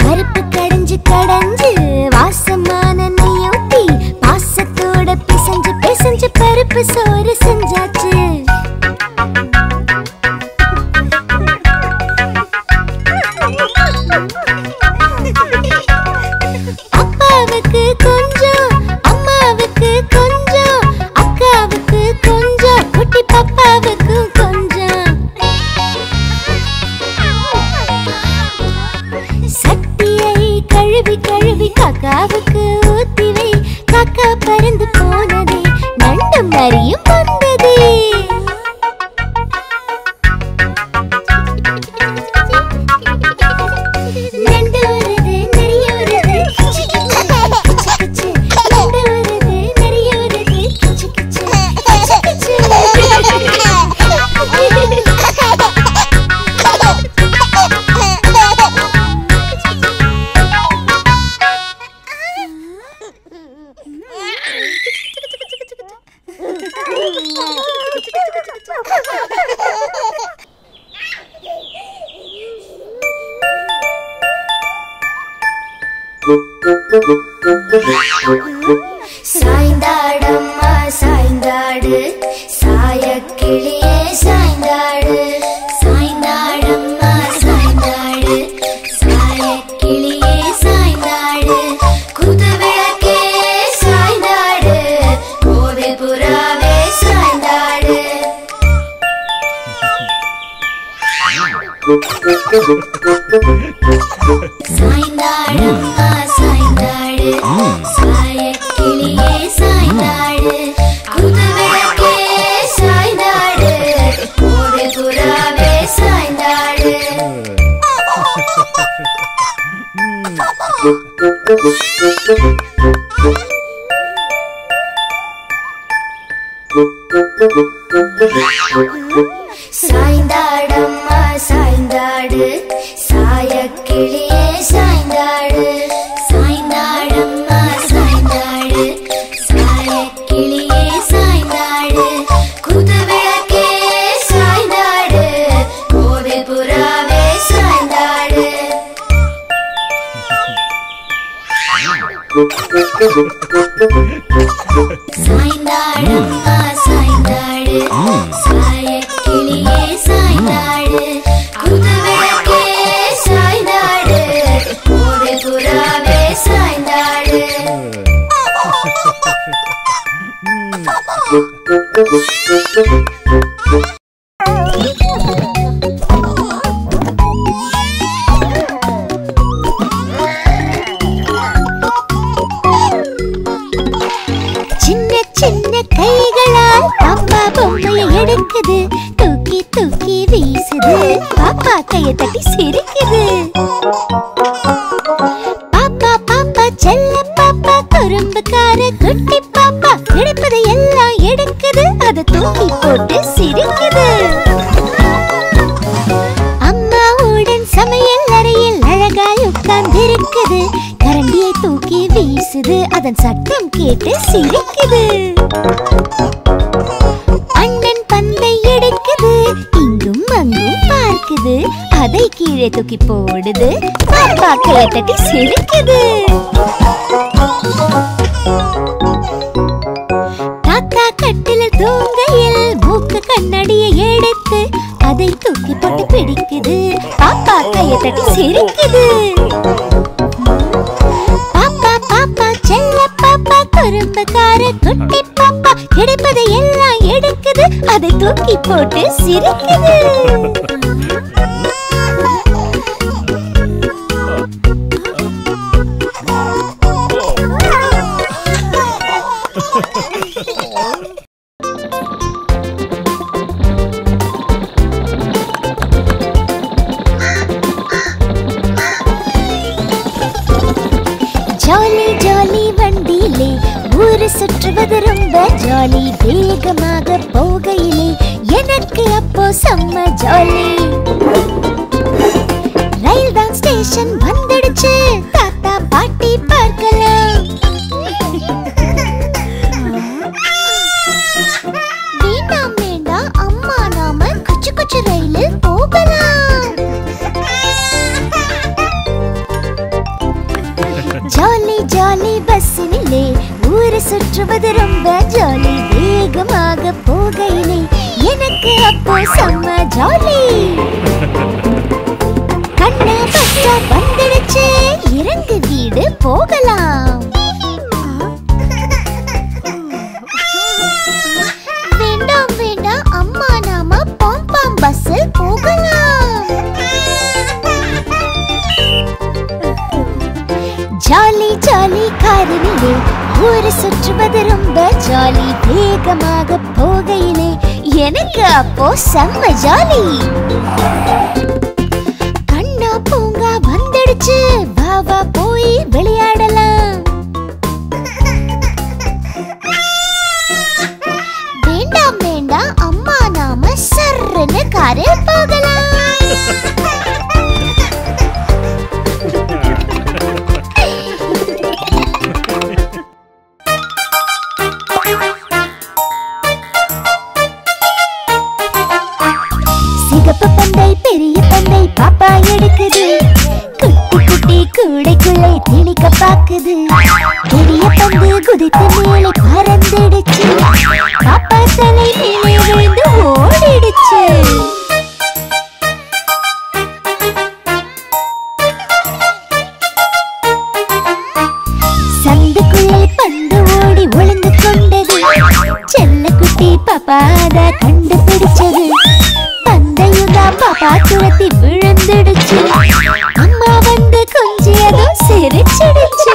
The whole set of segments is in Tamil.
பருப்பு கடைஞ்சு கடைஞ்சு வாசமான நெய்யூத்தி பாசத்தோட பிசைஞ்சு பிசைஞ்சு பருப்பு சோறு செஞ்சாச்சு அப்பாவுக்கு கொஞ்சம் அம்மாவுக்கு கொஞ்சம் அக்காவுக்கு கொஞ்சம் குட்டி பாப்பாவுக்கு கொஞ்சம் சட்டியை கழுவி கழுவி காக்காவுக்கு ஊத்தி வை காக்கா பறந்து போனதே நண்டு மறியும் வந்ததே நண்டு வருது நிறைய வருது கிச்சு கிச்சு கிச்சு கிச்சு நண்டு வருது நிறைய வருது கிச்சு கிச்சு கிச்சு சாய்ந்தாடம்மா சாய்ந்தாடு சாயக்கிளியே சாய்ந்தாடு சாய்ந்தாடம்மா சாய்ந்தாடு சாயக்கிளியே சாய்ந்தாடு குதுவிளக்கே சாய்ந்தாடு கோவில் புறாவே சாய்ந்தாடு சாய்ந்தாடம்மா சாய்ந்தாடு சாயக்கிளியே சாய்ந்தாடு குதுவிளக்கே சாய்ந்தாடு கோவில் புறாவே சாய்ந்தாடு சாய்ந்தாடம்மா சாய்ந்தாடு சாயக்கிளியே சாய்ந்தாடு சாய்ந்தாடம்மா சாய்ந்தாடு சாயக்கிளியே சாய்ந்தாடு குதுவிளக்கே சாய்ந்தாடு கோவில் புறாவே சாய்ந்தாடு சாய்ந்தாடம்மா சாய்ந்தாடு சாயக்கிளியே சாய்ந்தாடு குதுவிளக்கே சாய்ந்தாடு கோவில் புறாவே சாய்ந்தாடு சின்ன சின்ன கைகளால் பாப்பா பொம்மையை எடுக்குது தூக்கி தூக்கி வீசுது பாப்பா கையை தட்டி சிரிக்குது பாப்பா பாப்பா செல்ல பாப்பா குறும்புக்கார குட்டி பாப்பா கிடைப்பதை எல்லாம் எடுக்குது அதை தூக்கி போட்டு சிரிக்குது அம்மாவுடன் சமையல் அறையில் அழகாய் உட்கார்ந்திருக்குது கரண்டியை தூக்கி வீசுது அதன் சத்தம் கேட்டு சிரிக்குது அண்ணன் பந்தை எடுக்குது இங்கும் அங்கும் பார்க்குது அதை கீழே தூக்கி போடுது பாப்பா கையை தட்டி சிரிக்குது தாத்தா கட்டில தூங்கையில் மூக்கு கண்ணாடியை எடுத்து அதை தூக்கி போட்டு பிடிக்குது பாப்பா கையை தட்டி சிரிக்குது பாப்பா பாப்பா செல்ல பாப்பா குறும்புக்கார குட்டி பாப்பா கிடைப்பதை எல்லாம் எடுக்குது அதை தூக்கி போட்டு சிரிக்குது ஜாலி ஜாலி வண்டியிலே ஊரு சுற்றுவது ரொம்ப ஜாலி வேகமாக போகையிலே எனக்கு அப்போ செம்ம ஜாலி ரயில் தான் ஸ்டேஷன் வந்துடுச்சு தாத்தா பாட்டி பார்க்கலாம் வேண்டாம் வேண்டாம் அம்மா நாம குச்சு குச்சு ரயிலில் போகலாம் சுற்றுவது ரொம்ப ஜாலி வேகமாக போகையிலே எனக்கு அப்போ செம்ம ஜாலி கண்ணா பஸ்டா வந்துடுச்சு இறங்கு வீடு போகலாம் வேண்டாம் வேண்டாம் அம்மா நாம பாம்பாம் பஸ்ஸில் போகலாம் ஜாலி ஜாலி காரினிலே ஊரு சுற்றுவது ரொம்ப ஜாலி வேகமாக போகையிலே எனக்கு அப்போ செம்ம ஜாலி கண்ணா பூங்கா வந்துடுச்சு வா வா போய் விளையாடலாம் வேண்டாம் வேண்டாம் அம்மா நாம சர்ன்னு காரில் போகலாம் சிகப்பு பந்தை பெரிய பந்தை பாப்பா எடுக்குது குட்டி குட்டி கூடைக்குள்ளே திணிக்க பாக்குது பெரிய பந்து குதித்து மேலே பறந்துடுச்சு பாப்பா தலை மேலே விழுந்து ஓடிடுச்சு சந்துக்குள்ளே பந்து ஓடி ஒளிந்து கொண்டது செல்ல குட்டி பாப்பா அத கண்டுபிடிச்சது பந்தையும் தான் பாப்பா துரத்தி விழுந்துடுச்சு அம்மா வந்து கொஞ்சியதும் சிரிச்சிடுச்சு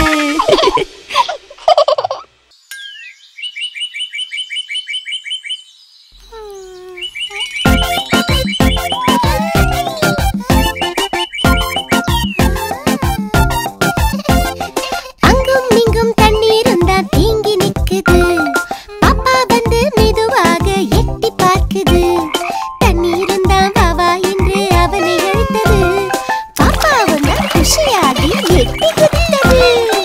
அங்கும் இங்கும் தண்ணீர் இருந்தா தேங்கி நிக்குது பாப்பா வந்து மெதுவாக எட்டி பார்க்குது தண்ணீர் இருந்தா வாவா என்று அவனை அழைத்தது பாப்பா வந்து குஷியாகி எட்டி குதித்தது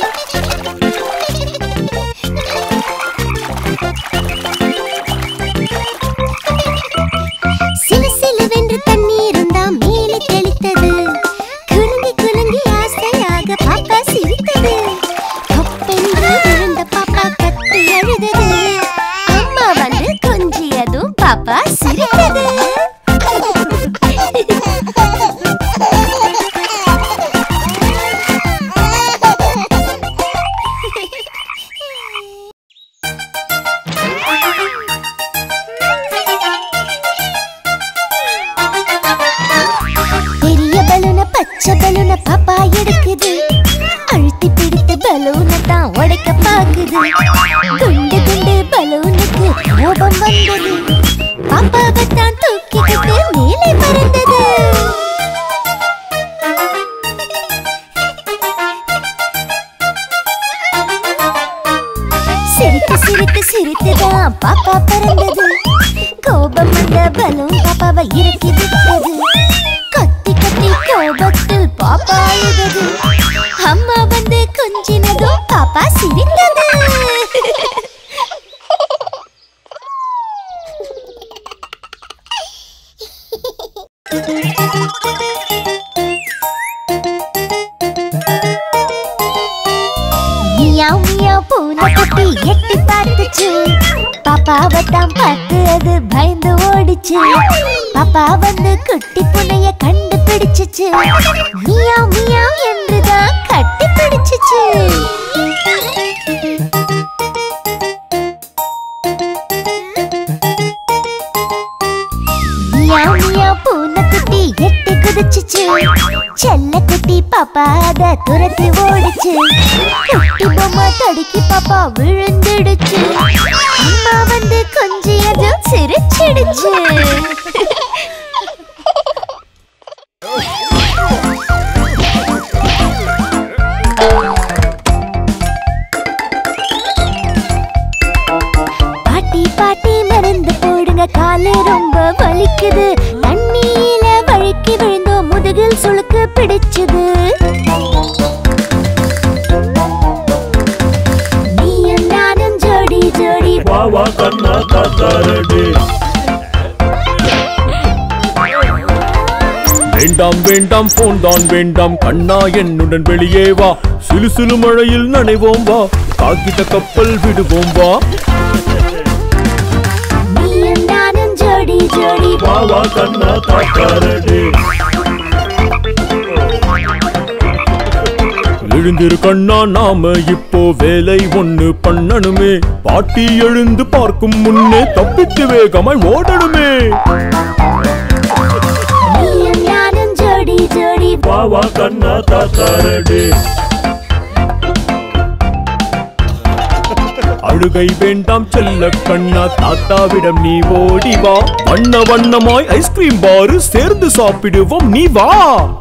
சிலு சிலுவென்று தண்ணீர் இருந்தா மேலே தெளித்தது குலுங்கி குலுங்கி ஆசையாக பாப்பா சிரித்தது தொப்பென்று விழுந்த பாப்பா கத்தி அழுதது அம்மா வந்து கொஞ்சியதும் பாப்பா சிரித்தது பெரிய பலூன பச்சை பலூன பாப்பா எடுக்குது அழுத்தி பிடித்த பலூன தான் உடைக்க பாக்குது குண்டு குண்டு பலூனுக்கு கோபம் வந்தது பாப்பாவை தான் தூக்கிக்கிட்டு மேலே பறந்தது சிரித்து சிரித்து சிரித்துதான் பாப்பா பறந்தது கோபம் வந்த பலூன் பாப்பாவை இறக்கி விட்டது கத்தி கத்தி கோபத்தில் பாப்பா அழுதது அம்மா வந்து கொஞ்சினதும் பாப்பா சிரித்தது மியாவ் மியாவ் பூனை குட்டி எட்டி பார்த்துச்சு பாப்பாவை தான் பார்த்து அது பயந்து ஓடிச்சு பாப்பா வந்து குட்டி பூனைய கண்டுபிடிச்சிச்சு மியாவ் மியாவ் என்றுதான் கட்டி பிடிச்சிச்சு மியாவ் மியாவ் பூனை குட்டி எட்டி குதிச்சுச்சு செல்ல குட்டி பாப்பா அத துரத்தி ஓடிச்சு குட்டி பொம்மை தடுக்கி பாப்பா விழுந்துடுச்சு அம்மா வந்து கொஞ்சியதும் சிரிச்சிடுச்சு பாட்டி பாட்டி மருந்து போடுங்க காலு ரொம்ப வலிக்குது தண்ணியில வழுக்கி விழுந்தோம் முதுகில் சுளுக்கு பிடிச்சுது நீயும் நானும் ஜோடி ஜோடி வா வா கண்ணா தாத்தாரடி வேண்டாம் வேண்டாம் போன் தான் வேண்டாம் கண்ணா என்னுடன் வெளியே வா சிலு சிலு மழையில் நனைவோம் வா காகித கப்பல் விடுவோம் வா நீயும் நானும் ஜோடி ஜோடி வா வா கண்ணா தாத்தாரடே எழுந்திரு கண்ணா நாம இப்போ வேலை ஒண்ணு பண்ணணுமே பாட்டி எழுந்து பார்க்கும் முன்னே தப்பித்து வேகமாய் ஓடணுமே நீயும் நானும் ஜோடி ஜோடி வா வா கண்ணா தாத்தாரடே அழுகை வேண்டாம் செல்ல கண்ணா தாத்தாவிடம் நீ ஓடி வா வண்ண வண்ணமாய் ஐஸ்கிரீம் பாரு சேர்ந்து சாப்பிடுவோம் நீ வா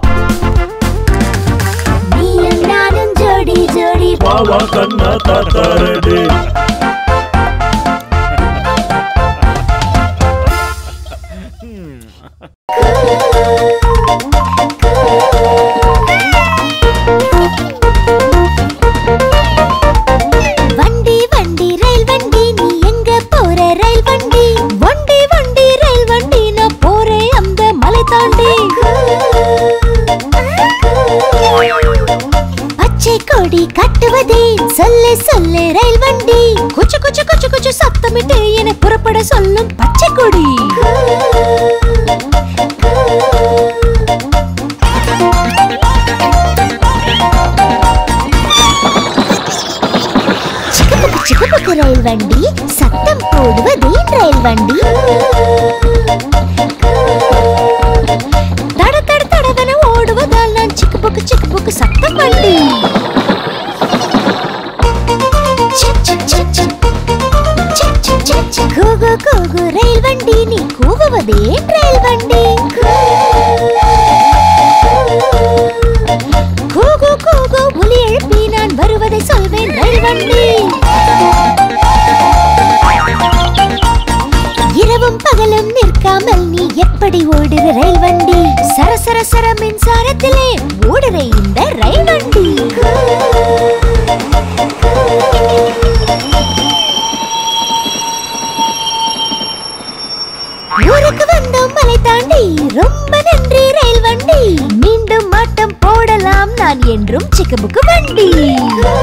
நீயும் நானும் ஜோடி ஜோடி வா வா கண்ணா தாத்தாரடே வண்டி வண்டி ரயில் வண்டி நீ எங்க போற ரயில் வண்டி வண்டி வண்டி ரயில் வண்டி நான் போறேன் அந்த மலை தாண்டி பச்சை கொடி கட்டுவதே சொல்லு சொல்லு ரயில் வண்டி குச்சு குச்சு குச்சு குச்சு சத்தமிட்டு என புறப்பட சொல்லும் பச்சை கொடி சிக்குப்புக்கு சிக்குப்புக்கு ரயில் வண்டி சத்தம் போடுவதேன் ரயில் வண்டி தட தட தடவென ஓடுவதால் நான் சிக்குப்புக்கு சிக்குப்புக்கு சத்தம் வண்டி சிக் சிக் சிக் சிக். சிக் சிக் சிக் சிக். கூகு கூகு ரயில் வண்டி நீ கூவுவதேன் ரயில் வண்டி கூகு கூகு ஒலி எழுப்பி நான் வருவதை சொல்வேன் ரயில் வண்டி இரவும் பகலும் நிற்காமல் நீ எப்படி ஓடுற ரயில் வண்டி சர சர சர மின்சாரத்திலே ஓடுற இந்த ரயில் வண்டி ஊருக்கு வந்தோம் மலை தாண்டி ரொம்ப நன்றி ரயில் வண்டி மீண்டும் ஆட்டம் போடலாம் நான் என்றும் சிக்கபுக்கு வண்டி